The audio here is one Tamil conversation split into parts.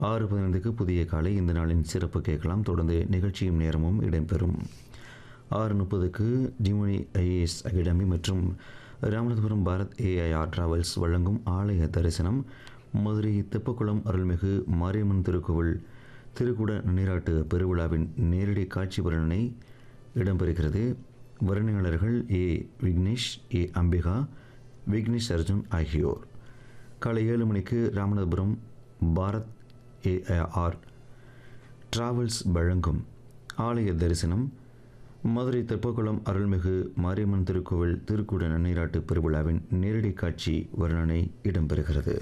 ஆறு பதினைந்துக்கு புதிய காலை இந்த நாளின் சிறப்பு கேட்கலாம் தொடர்ந்து நிகழ்ச்சியும் நேரமும் இடம்பெறும் ஆறு முப்பதுக்கு டிமோனி ஐஏஎஸ் அகாடமி மற்றும் ராமநாதபுரம் பாரத் ஏஐஆர் டிராவல்ஸ் வழங்கும் ஆலய தரிசனம் மதுரை தெப்பக்குளம் அருள்மிகு மாரியம்மன் திருக்கோவில் திருக்குட நீராட்டு பெருவிழாவின் நேரடி காட்சி வர்ணனை இடம்பெறுகிறது வர்ணனையாளர்கள் ஏ விக்னேஷ் ஏ அம்பிகா விக்னேஷ் அர்ஜுன் ஆகியோர் காலை ஏழு மணிக்கு ராமநாதபுரம் பாரத் ஏஆர் டிராவல்ஸ் வழங்கும் ஆலய தரிசனம் மதுரை தெப்பக்குளம் அருள்மிகு மாரியம்மன் திருக்கோவில் திருக்குட நன்னீராட்டு பெருவிழாவின் நேரடி காட்சி வர்ணனை இடம்பெறுகிறது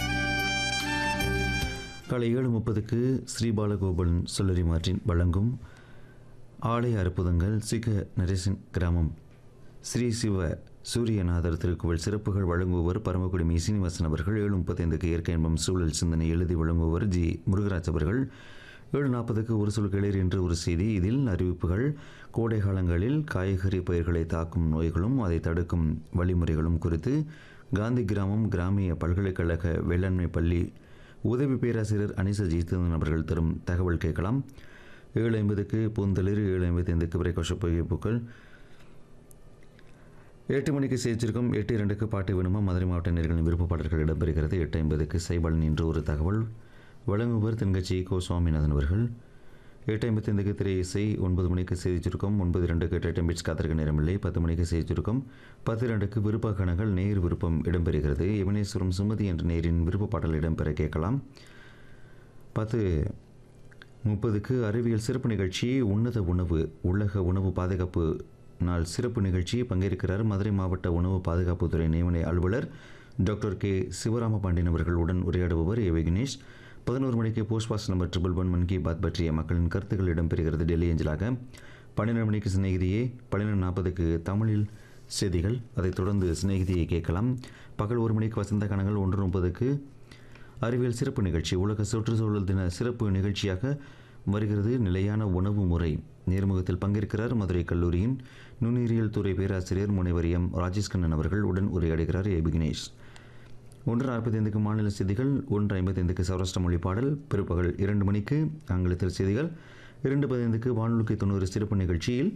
காலை ஏழு முப்பதுக்கு ஸ்ரீபாலகோபாலன் சொல்லரி மாற்றின் வழங்கும் ஆலய அற்புதங்கள் சிக நரேசன் கிராமம் ஸ்ரீ சிவ சூரியநாதர் திருக்கோவில் சிறப்புகள் வழங்குபவர் பரமக்குடி மீ சீனிவாசன் அவர்கள் ஏழு முப்பத்தைந்துக்கு இயற்கை என்பம் சூழல் சிந்தனை எழுதி வழங்குபவர் ஜி முருகராஜ் அவர்கள் ஏழு நாற்பதுக்கு ஒரு சொல் கிளர் என்று ஒரு செய்தி இதில் அறிவிப்புகள் கோடை காலங்களில் காய்கறி பயிர்களை தாக்கும் நோய்களும் அதை தடுக்கும் வழிமுறைகளும் குறித்து காந்தி கிராமம் கிராமிய பல்கலைக்கழக வேளாண்மை பள்ளி உதவி பேராசிரியர் அனிச ஜீத்தன் அவர்கள் தரும் தகவல் கேட்கலாம் ஏழு ஐம்பதுக்கு பூந்தளிர் ஏழு ஐம்பத்தி ஐந்துக்கு பிரேகோஷ புகைப்புக்கள் எட்டு மணிக்கு செய்திருக்கும் எட்டு இரண்டுக்கு பாட்டு வேணுமா மதுரை மாவட்ட நேர்களின் விருப்ப பாடல்கள் இடம்பெறுகிறது எட்டு ஐம்பதுக்கு சைபாலன் என்று ஒரு தகவல் வழங்குவர் தென்கட்சி கோ சுவாமிநாதன் அவர்கள் எட்டு ஐம்பத்தி ஐந்துக்கு திரை இசை ஒன்பது மணிக்கு செய்தி சுருக்கம் ஒன்பது இரண்டுக்கு டேட்டம் பிட்ஸ் காத்திருக்க நேரமில்லை பத்து மணிக்கு செய்தி சுருக்கம் பத்து இரண்டுக்கு விருப்ப கணங்கள் நேர் விருப்பம் இடம்பெறுகிறது யுவனேஸ்வரம் சுமதி என்ற நேரின் விருப்ப பாடல் இடம்பெற கேட்கலாம் பத்து முப்பதுக்கு அறிவியல் சிறப்பு நிகழ்ச்சி உன்னத உணவு உலக உணவு பாதுகாப்பு நாள் சிறப்பு நிகழ்ச்சி பங்கேற்கிறார் மதுரை மாவட்ட உணவு பாதுகாப்புத்துறை நியமன அலுவலர் டாக்டர் கே சிவராம பாண்டியன் அவர்கள் உடன் உரையாடுபவர் ஏ விக்னேஷ் பதினோரு மணிக்கு post box number triple one Mann Ki Baat பற்றிய மக்களின் கருத்துக்கள் இடம்பெறுகிறது டெல்லி அஞ்சலாக பன்னிரெண்டு மணிக்கு சிநேகிதியே பன்னிரெண்டு நாற்பதுக்கு தமிழில் செய்திகள் அதைத் தொடர்ந்து சிநேகிதியை கேட்கலாம் பகல் ஒரு மணிக்கு வசந்த கணங்கள் ஒன்று முப்பதுக்கு அறிவியல் சிறப்பு நிகழ்ச்சி உலக சுற்றுச்சூழல் தின சிறப்பு நிகழ்ச்சியாக வருகிறது நிலையான உணவு முறை நேர்முகத்தில் பங்கேற்கிறார் மதுரை கல்லூரியின் நுண்ணுயிரியல் துறை பேராசிரியர் முனைவர் எம் ராஜேஷ்கண்ணன் அவர்கள் உடன் உரையாடுகிறார் ஏ விக்னேஷ் ஒன்று நாற்பத்தைந்துக்கு மாநில செய்திகள் ஒன்று ஐம்பத்தைந்துக்கு சௌராஷ்டிர மொழி பாடல் பிற்பகல் இரண்டு மணிக்கு ஆங்கிலத்தில் செய்திகள் இரண்டு பதினைந்துக்கு வானொலிக்கு தொண்ணூறு சிறப்பு நிகழ்ச்சியில்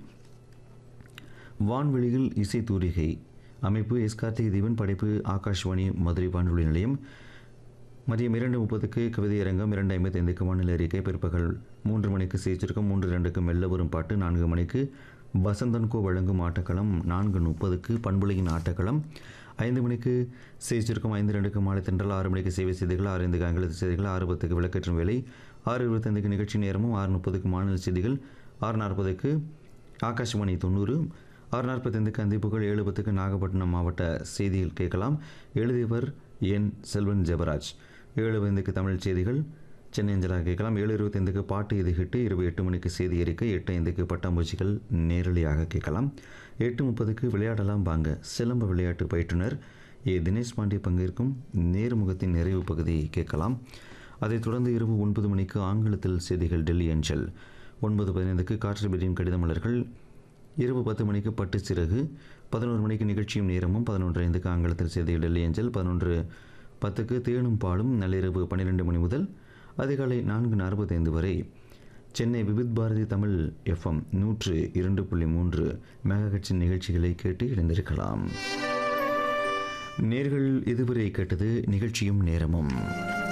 வான்வெளியில் இசை தூரிகை அமைப்பு எஸ் கார்த்திகை தீபன் படைப்பு ஆகாஷ்வாணி மதுரை வானொலி நிலையம் மதியம் இரண்டு முப்பதுக்கு கவிதை அரங்கம் இரண்டு ஐம்பத்தைந்துக்கு வானிலை அறிக்கை பிற்பகல் மூன்று மணிக்கு செய்திருக்கும் மூன்று இரண்டுக்கு மெல்ல வரும் பாட்டு நான்கு மணிக்கு வசந்தன்கோ வழங்கும் ஆட்டக்களம் நான்கு முப்பதுக்கு பண்புலையின் ஆட்டக்களம் ஐந்து மணிக்கு செய்திருக்கும் ஐந்து ரெண்டுக்கு மாலை தென்றல் ஆறு மணிக்கு சேவை செய்திகள் ஆறு ஐந்துக்கு ஆங்கிலத்து செய்திகள் ஆறு பத்துக்கு விளக்கேற்றும் வேலை ஆறு இருபத்தைந்துக்கு நிகழ்ச்சி நேரமும் ஆறு முப்பதுக்கு மாநில செய்திகள் ஆறு நாற்பதுக்கு ஆகாஷ்வாணி தொண்ணூறு ஆறு நாற்பத்தைந்துக்கு அந்திப்புகள் ஏழு பத்துக்கு நாகப்பட்டினம் மாவட்ட செய்திகள் கேட்கலாம் எழுதியவர் என் செல்வன் ஜெபராஜ் ஏழு ஐந்துக்கு தமிழ் செய்திகள் சென்னை அஞ்சலாக கேட்கலாம் ஏழு இருபத்தைந்துக்கு பாட்டு இது ஹிட்டு இருபது எட்டு மணிக்கு செய்தி அறிக்கை எட்டு ஐந்துக்கு பட்டாம்பூச்சிகள் நேரலையாக கேட்கலாம் எட்டு முப்பதுக்கு விளையாடலாம் வாங்க சிலம்ப விளையாட்டு பயிற்றுனர் ஏ தினேஷ் பாண்டே பங்கேற்கும் நேர்முகத்தின் நிறைவு பகுதியை கேட்கலாம் அதைத் தொடர்ந்து இரவு ஒன்பது மணிக்கு ஆங்கிலத்தில் செய்திகள் டெல்லி அஞ்சல் ஒன்பது பதினைந்துக்கு காற்று பெரியும் கடிதமலர்கள் இரவு பத்து மணிக்கு பட்டு சிறகு பதினோரு மணிக்கு நிகழ்ச்சியும் நேரமும் பதினொன்று ஐந்துக்கு ஆங்கிலத்தில் செய்திகள் டெல்லி அஞ்சல் பதினொன்று பத்துக்கு தேனும் பாலும் நள்ளிரவு பன்னிரெண்டு மணி முதல் அதிகாலை நான்கு நாற்பத்தைந்து வரை சென்னை விவித் பாரதி தமிழ் எஃப்எம் நூற்று இரண்டு புள்ளி மூன்று மெகா நிகழ்ச்சிகளை கேட்டு இணைந்திருக்கலாம் நேர்கள் இதுவரை கேட்டது நிகழ்ச்சியும் நேரமும்